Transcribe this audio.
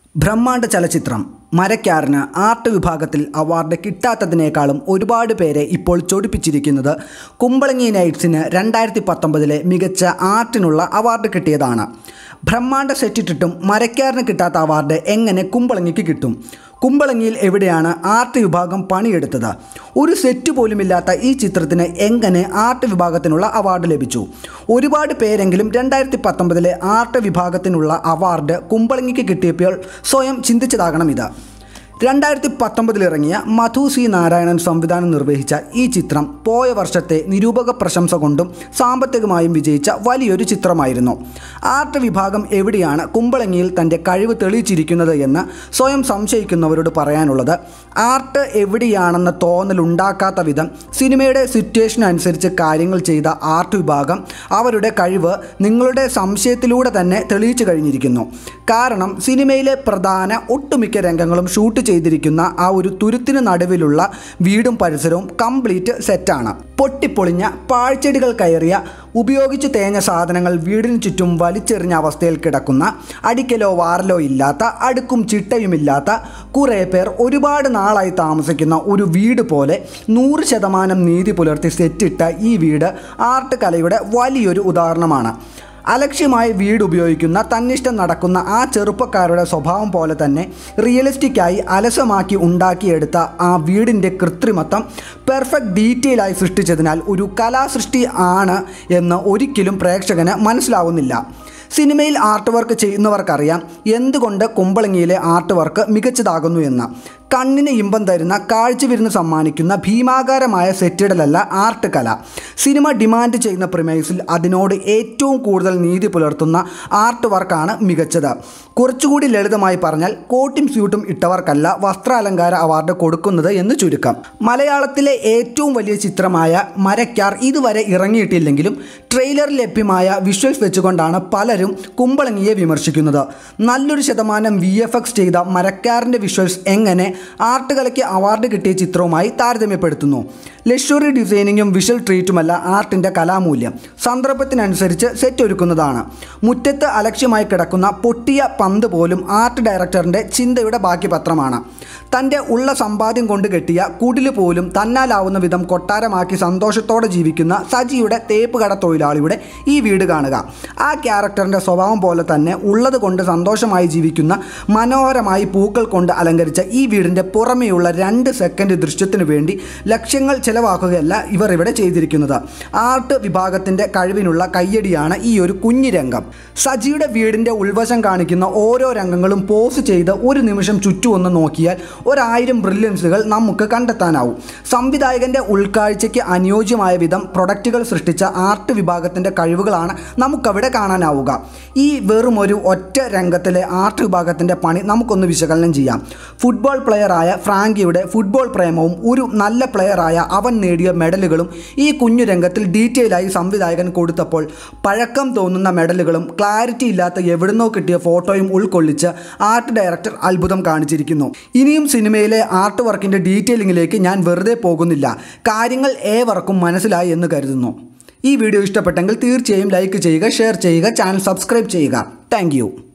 ബ്രഹ്മാണ്ഡ ചലച്ചിത്രം മരക്കാരന് ആർട്ട് വിഭാഗത്തിൽ അവാർഡ് കിട്ടാത്തതിനേക്കാളും ഒരുപാട് പേരെ ഇപ്പോൾ ചൊടിപ്പിച്ചിരിക്കുന്നത് കുമ്പളങ്ങി നൈറ്റ്സിന് രണ്ടായിരത്തി പത്തൊമ്പതിലെ മികച്ച ആർട്ടിനുള്ള അവാർഡ് കിട്ടിയതാണ് ബ്രഹ്മാണ്ഡ സെറ്റിട്ടിട്ടും മരക്കാരന് കിട്ടാത്ത അവാർഡ് എങ്ങനെ കുമ്പളങ്ങിക്ക് കിട്ടും കുമ്പളങ്ങിയിൽ എവിടെയാണ് ആർട്ട് വിഭാഗം പണിയെടുത്തത് ഒരു സെറ്റ് പോലുമില്ലാത്ത ഈ ചിത്രത്തിന് എങ്ങനെ ആർട്ട് വിഭാഗത്തിനുള്ള അവാർഡ് ലഭിച്ചു ഒരുപാട് പേരെങ്കിലും രണ്ടായിരത്തി പത്തൊമ്പതിലെ ആർട്ട് വിഭാഗത്തിനുള്ള അവാർഡ് കുമ്പളങ്ങിക്ക് കിട്ടിയപ്പോൾ സ്വയം ചിന്തിച്ചതാകണം ഇത് രണ്ടായിരത്തി പത്തൊമ്പതിൽ ഇറങ്ങിയ മധു സി നാരായണൻ സംവിധാനം നിർവഹിച്ച ഈ ചിത്രം പോയ വർഷത്തെ നിരൂപക പ്രശംസ കൊണ്ടും സാമ്പത്തികമായും വിജയിച്ച വലിയൊരു ചിത്രമായിരുന്നു ആർട്ട് വിഭാഗം എവിടെയാണ് കുമ്പളങ്ങിയിൽ തൻ്റെ കഴിവ് തെളിയിച്ചിരിക്കുന്നത് എന്ന് സ്വയം സംശയിക്കുന്നവരോട് പറയാനുള്ളത് ആർട്ട് എവിടെയാണെന്ന തോന്നലുണ്ടാക്കാത്ത വിധം സിനിമയുടെ സിറ്റുവേഷൻ അനുസരിച്ച് കാര്യങ്ങൾ ചെയ്ത ആർട്ട് വിഭാഗം അവരുടെ കഴിവ് നിങ്ങളുടെ സംശയത്തിലൂടെ തന്നെ തെളിയിച്ചു കഴിഞ്ഞിരിക്കുന്നു കാരണം സിനിമയിലെ പ്രധാന ഒട്ടുമിക്ക രംഗങ്ങളും ഷൂട്ട് ചെയ്തിരിക്കുന്ന ആ ഒരു തുരുത്തിന് നടുവിലുള്ള വീടും പരിസരവും കംപ്ലീറ്റ് സെറ്റാണ് പൊട്ടിപ്പൊളിഞ്ഞ പാഴ്ചെടികൾ കയറിയ ഉപയോഗിച്ച് തേഞ്ഞ സാധനങ്ങൾ വീടിന് ചുറ്റും വലിച്ചെറിഞ്ഞ അവസ്ഥയിൽ കിടക്കുന്ന അടിക്കലോ വാറലോ ഇല്ലാത്ത അടുക്കും ചിട്ടയുമില്ലാത്ത കുറേ പേർ ഒരുപാട് നാളായി താമസിക്കുന്ന ഒരു വീട് പോലെ നൂറ് ശതമാനം നീതി പുലർത്തി സെറ്റിട്ട ഈ വീട് ആർട്ട് കലയുടെ വലിയൊരു ഉദാഹരണമാണ് അലക്ഷ്യമായി വീട് ഉപയോഗിക്കുന്ന തന്നിഷ്ടം നടക്കുന്ന ആ ചെറുപ്പക്കാരുടെ സ്വഭാവം പോലെ തന്നെ റിയലിസ്റ്റിക്കായി അലസമാക്കി ഉണ്ടാക്കിയെടുത്ത ആ വീടിൻ്റെ കൃത്രിമത്വം പെർഫെക്റ്റ് ഡീറ്റെയിൽ ആയി സൃഷ്ടിച്ചതിനാൽ ഒരു കലാസൃഷ്ടി ആണ് എന്ന് ഒരിക്കലും പ്രേക്ഷകന് മനസ്സിലാവുന്നില്ല സിനിമയിൽ ആർട്ട് വർക്ക് ചെയ്യുന്നവർക്കറിയാം എന്തുകൊണ്ട് കുമ്പളങ്ങിയിലെ ആർട്ട് വർക്ക് മികച്ചതാകുന്നു എന്ന് കണ്ണിന് ഇമ്പം തരുന്ന കാഴ്ചവിരുന്ന് സമ്മാനിക്കുന്ന ഭീമാകാരമായ സെറ്റിടലല്ല ആർട്ട് കല സിനിമ ഡിമാൻഡ് ചെയ്യുന്ന പ്രിമൈസിൽ അതിനോട് ഏറ്റവും കൂടുതൽ നീതി പുലർത്തുന്ന ആർട്ട് വർക്കാണ് മികച്ചത് കുറച്ചുകൂടി ലളിതമായി പറഞ്ഞാൽ കോട്ടും സ്യൂട്ടും ഇട്ടവർക്കല്ല വസ്ത്രാലങ്കാര അവാർഡ് കൊടുക്കുന്നത് എന്ന് ചുരുക്കം മലയാളത്തിലെ ഏറ്റവും വലിയ ചിത്രമായ മരക്കാർ ഇതുവരെ ഇറങ്ങിയിട്ടില്ലെങ്കിലും ട്രെയിലറിൽ ലഭ്യമായ വിഷ്വൽസ് വെച്ചുകൊണ്ടാണ് പലരും കുമ്പളങ്ങിയെ വിമർശിക്കുന്നത് നല്ലൊരു ശതമാനം വി എഫ് എക്സ് ചെയ്ത മരക്കാറിൻ്റെ വിഷ്വൽസ് എങ്ങനെ ആർട്ട് കലയ്ക്ക് അവാർഡ് കിട്ടിയ ചിത്രവുമായി താരതമ്യപ്പെടുത്തുന്നു ലക്ഷറി ഡിസൈനിങ്ങും വിഷ്വൽ ട്രീറ്റുമല്ല ആർട്ടിൻ്റെ കലാമൂല്യം സന്ദർഭത്തിനനുസരിച്ച് സെറ്റ് ഒരുക്കുന്നതാണ് മുറ്റത്ത് അലക്ഷ്യമായി കിടക്കുന്ന പൊട്ടിയ പന്ത് പോലും ആർട്ട് ഡയറക്ടറിൻ്റെ ചിന്തയുടെ ബാക്കി പത്രമാണ് തൻ്റെ ഉള്ള സമ്പാദ്യം കൊണ്ട് കെട്ടിയ കുടില് പോലും തന്നാലാവുന്ന വിധം കൊട്ടാരമാക്കി സന്തോഷത്തോടെ ജീവിക്കുന്ന സജിയുടെ തേപ്പ് കട തൊഴിലാളിയുടെ ഈ വീട് കാണുക ആ ക്യാരക്ടറിൻ്റെ സ്വഭാവം പോലെ തന്നെ ഉള്ളത് കൊണ്ട് സന്തോഷമായി ജീവിക്കുന്ന മനോഹരമായി പൂക്കൾ കൊണ്ട് അലങ്കരിച്ച ഈ വീടിൻ്റെ പുറമെയുള്ള രണ്ട് സെക്കൻഡ് ദൃശ്യത്തിനു വേണ്ടി ലക്ഷ്യങ്ങൾ ചെലവാക്കുകയല്ല ഇവർ ഇവിടെ ചെയ്തിരിക്കുന്നത് ആർട്ട് വിഭാഗത്തിൻ്റെ കഴിവിനുള്ള കയ്യടിയാണ് ഈ ഒരു കുഞ്ഞു രംഗം സജിയുടെ വീടിൻ്റെ ഉൾവശം കാണിക്കുന്ന ഓരോ രംഗങ്ങളും പോസ് ചെയ്ത് ഒരു നിമിഷം ചുറ്റുമൊന്ന് നോക്കിയാൽ ഒരായിരം ബ്രില്യൻസുകൾ നമുക്ക് കണ്ടെത്താനാവും സംവിധായകൻ്റെ ഉൾക്കാഴ്ചയ്ക്ക് അനുയോജ്യമായ വിധം പ്രൊഡക്റ്റുകൾ സൃഷ്ടിച്ച ആർട്ട് വിഭാഗത്തിൻ്റെ കഴിവുകളാണ് നമുക്കവിടെ കാണാനാവുക ഈ വെറും ഒരു ഒറ്റ രംഗത്തിലെ ആർട്ട് വിഭാഗത്തിൻ്റെ പണി നമുക്കൊന്ന് വിശകലനം ചെയ്യാം ഫുട്ബോൾ പ്ലെയറായ ഫ്രാങ്കിയുടെ ഫുട്ബോൾ പ്രേമവും ഒരു നല്ല പ്ലെയറായ അവൻ നേടിയ മെഡലുകളും ഈ കുഞ്ഞു രംഗത്തിൽ ഡീറ്റെയിൽ ആയി സംവിധായകൻ കൊടുത്തപ്പോൾ പഴക്കം തോന്നുന്ന മെഡലുകളും ക്ലാരിറ്റി ഇല്ലാത്ത എവിടുന്നോ കിട്ടിയ ഫോട്ടോയും ഉൾക്കൊള്ളിച്ച് ആർട്ട് ഡയറക്ടർ അത്ഭുതം കാണിച്ചിരിക്കുന്നു ഇനിയും സിനിമയിലെ ആർട്ട് വർക്കിൻ്റെ ഡീറ്റെയിലിങ്ങിലേക്ക് ഞാൻ വെറുതെ പോകുന്നില്ല കാര്യങ്ങൾ ഏവർക്കും മനസ്സിലായി എന്ന് കരുതുന്നു ഈ വീഡിയോ ഇഷ്ടപ്പെട്ടെങ്കിൽ തീർച്ചയായും ലൈക്ക് ചെയ്യുക ഷെയർ ചെയ്യുക ചാനൽ സബ്സ്ക്രൈബ് ചെയ്യുക താങ്ക്